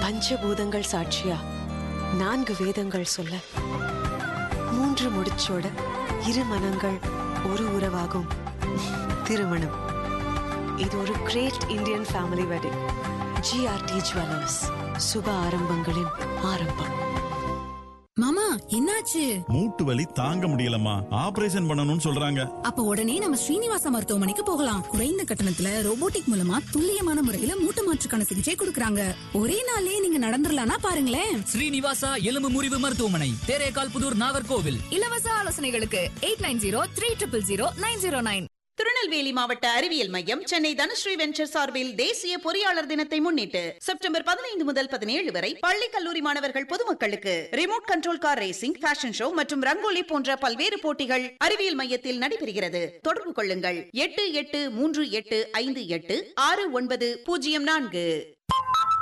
பஞ்சபூதங்கள் சாட்சியா நான்கு வேதங்கள் சொல்ல மூன்று முடிச்சோட இரு மனங்கள் ஒரு உறவாகும் திருமணம் இது ஒரு great Indian family wedding GRT jewellers சுப ஆரம்பங்களின் ஆரம்பம் மாமா என்னாச்சு மூட்டு வலி தாங்க முடியலம்மா ஆபரேஷன் பண்ணணும்னு சொல்றாங்க அப்ப உடனே நம்ம ஸ்ரீனிவாசா மருத்துவமனைக்கு போகலாம் குறைந்த கட்டணத்துல ரோபோட்டிக் மூலமா துல்லியமான முறையில மூட்டு மாற்றுக்கான சிகிச்சை கொடுக்கறாங்க ஒரே நாள்லயே நீங்க நடந்துடலாம்னா பாருங்களேன் ஸ்ரீனிவாசா எலும்பு முறிவு மருத்துவமனை தேரேகால் புதூர் நாகர்கோவில் இலவச ஆலோசனைகளுக்கு eight nine zero three triple zero nine zero nine Tirunelveli மாவட்ட அறிவியல் மையம் சென்னை தனுஸ்ரீ வெஞ்சர் சார்பில் தேசிய பொறியாளர் தினத்தை முன்னிட்டு செப்டம்பர் பதினைந்து முதல் பதினேழு வரை பள்ளி கல்லூரி மாணவர்கள் பொதுமக்களுக்கு remote control car racing fashion show மற்றும் ரங்கோலி போன்ற பல்வேறு போட்டிகள் அறிவியல் மையத்தில் நடைபெறுகிறது தொடர்பு கொள்ளுங்கள் எட்டு எட்டு மூன்று எட்டு ஐந்து எட்டு ஆறு ஒன்பது பூஜ்ஜியம் நான்கு